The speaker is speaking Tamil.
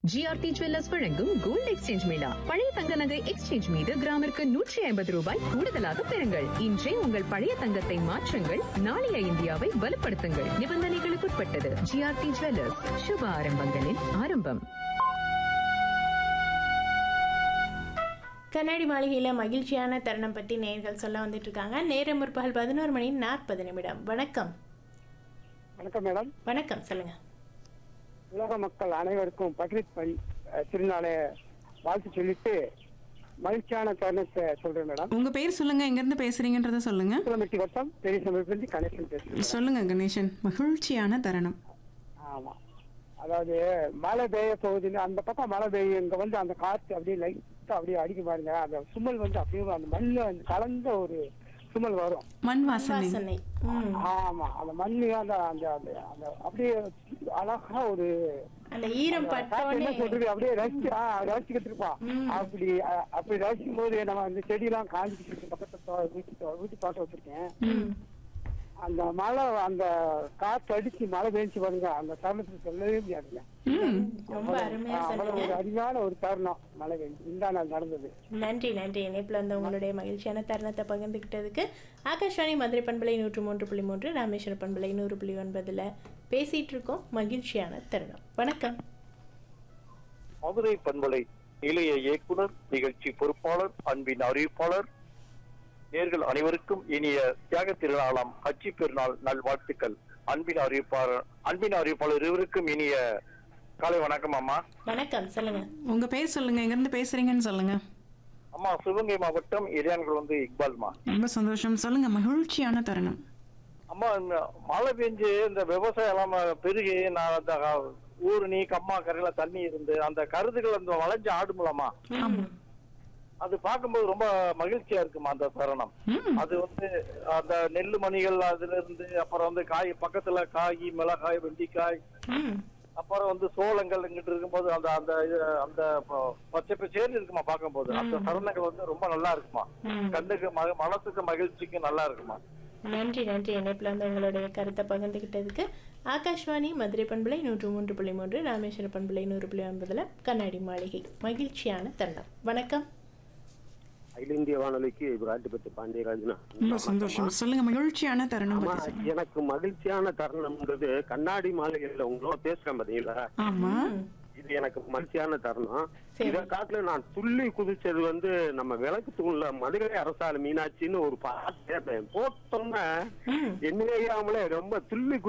ஜிஆர்டி ஜுவல்லர்ஸ் வழங்கும் கோல்ட் எக்ஸ்சேஞ்ச் மேளா பழைய தங்க நகை எக்ஸ்சேஞ்ச் மீது கிராமிற்கு நூற்றி ஐம்பது ரூபாய் கூடுதலாக பெறுங்கள் இன்றே உங்கள் பழைய தங்கத்தை மாற்றுங்கள் நாளைய இந்தியாவை வலுப்படுத்துங்கள் நிபந்தனைகளுக்குட்பட்டது ஜிஆர்டி ஜுவல்லர்ஸ் சுப ஆரம்பங்களின் ஆரம்பம் கண்ணாடி மாளிகையில் மகிழ்ச்சியான தருணம் பற்றி நேர்கள் சொல்ல வந்துட்டு இருக்காங்க நேரம் முற்பகல் பதினோரு மணி நாற்பது நிமிடம் வணக்கம் வணக்கம் மேடம் வணக்கம் சொல்லுங்க உலக மக்கள் அனைவருக்கும் பக்ரீத் பரி- அஹ் திருநாளை வாழ்த்து சொல்லிட்டு மகிழ்ச்சியான தருணத்தை சொல்றேன் மேடம் உங்க பேர் சொல்லுங்க எங்க இருந்து பேசுறீங்கன்றத சொல்லுங்க திருமட்டி வட்டம் பெரிய சமயத்திலிருந்து கணேசன் பேசுறேன் சொல்லுங்க கணேசன் மகிழ்ச்சியான தருணம் ஆமா அதாவது மழை பெய்ய போகுதுன்னு அந்த பக்கம் மழை பெய்யும் இங்க வந்து அந்த காத்து அப்படியே லைட்டா அப்படியே அடிக்க பாருங்க அந்த சுமல் வந்து அப்படியே அந்த மண்ணுல வந்து கலந்த ஒரு சுமல் வரும் மண் வாசனை வாசனை ம் ஆமா அந்த மண்ணு அந்த அந்த அந்த- அந்த அப்படியே அழகா ஒரு அந்த ஈரம் காத்து என்ன பட்டோடனே சொல்றது அப்படியே ரசிச்சு ஆ, ரசிச்சுக்கிட்டு இருப்பான் ம். அப்படி அ- அப்படி ரசிக்கும் போது நம்ம அந்த செடியெல்லாம் காஞ்சிக்கிட்டு இருக்கு பக்கத்துல தோ- வீட்டு தோ- வீட்டு தோட்டம் வச்சிருக்கேன் ம் அந்த மழை அந்த காத்து அடிச்சு மழை பெஞ்சு பாருங்க அந்த தருணத்துக்கு சொல்லவே முடியாதுங்க ம் ரொம்ப அருமையா அவ்வளவு சொன்னீங்க ஒரு அருமையான ஒரு தருணம் மழை பெஞ்சு இந்த நாள் நடந்தது நன்றி நன்றி இணைப்பில் வந்து உங்களுடைய மகிழ்ச்சியான தருணத்தை பகிர்ந்துக்கிட்டதுக்கு ஆகாஷ்வாணி மதுரை பண்பலை நூற்று மூன்று புள்ளி மூன்று ராமேஸ்வர பண்பலை நூறு புள்ளி ஒன்பதுல பேசிட்டு இருக்கோம் மகிழ்ச்சியான தருணம் வணக்கம் மதுரை பண்பலை நிலைய இயக்குனர் நிகழ்ச்சி பொறுப்பாளர் அன்பின் அறிவிப்பாளர் நேர்கள் அனைவருக்கும் இனிய தியாக திருநாளாம் கட்சி பெருநாள் நல்வாழ்த்துக்கள் அன்பின் அறிவிப்பாளர் அன்பின் அறிவிப்பாளர் இருவருக்கும் இனிய காலை வணக்கம் அம்மா வணக்கம் சொல்லுங்க உங்க பேர் சொல்லுங்க எங்க இருந்து பேசுறீங்கன்னு சொல்லுங்க அம்மா சிவகங்கை மாவட்டம் இறையான்கள் வந்து இக்பால்மா ரொம்ப சந்தோஷம் சொல்லுங்க மகிழ்ச்சியான தருணம் அம்மா இந்த மழை பெஞ்சு இந்த விவசாயம் எல்லாம் பெருகி நான் அந்த ஊருணி கம்மா கரையில தண்ணி இருந்து அந்த கருதுகள் அந்த வளைஞ்சு ஆடுமுலமா ம். அது பார்க்கும்போது ரொம்ப மகிழ்ச்சியா இருக்குமா அந்த தருணம் ம் அது வந்து அந்த நெல்லு மணிகள் அதுல இருந்து அப்புறம் வந்து காய் பக்கத்துல காய் மிளகாய் வெண்டிக்காய் ம் அப்புறம் வந்து சோளங்கள் இங்கிட்டு இருக்கும்போது அந்த அந்த இது அந்த ப- பச்சை பச்சேர்னு இருக்குமா பார்க்கும்போது அந்த தருணங்கள் வந்து ரொம்ப நல்லா இருக்குமா ம். கண்ணுக்கு மக- மனசுக்கு மகிழ்ச்சிக்கு நல்லா இருக்குமா நன்றி நன்றி இணைப்பில் வந்து உங்களுடைய கருத்தை பகிர்ந்துக்கிட்டதுக்கு ஆகாஷ்வாணி மதுரை பண்பலை நூற்று மூன்று புள்ளி மூன்று ராமேஸ்வர பண்பலை நூறு புள்ளி ஒன்பதுல கண்ணாடி மாளிகை மகிழ்ச்சியான தருணம் வணக்கம் அகில இந்திய வானொலிக்கு ராட்டிப்பட்டு பாண்டியராஜனா ரொம்ப சந்தோஷம் சொல்லுங்க மகிழ்ச்சியான தருணம் ஆமா பத்தி சொல்லுங்க. எனக்கு மகிழ்ச்சியான தருணம்ன்றது கண்ணாடி மாளிகையில உங்களோட பேசுறேன் பாத்தீங்களா ஆமா இது எனக்கு மகிழ்ச்சியான தருணம் சரி. இத காட்டுல நான் துள்ளி குதிச்சது வந்து நம்ம விளக்கு தூண்ல மதுரை அரசால மீனாட்சின்னு ஒரு பாட்டு கேட்டேன் போட்டோம்னா ம் என்னையாமலே ரொம்ப துள்ளி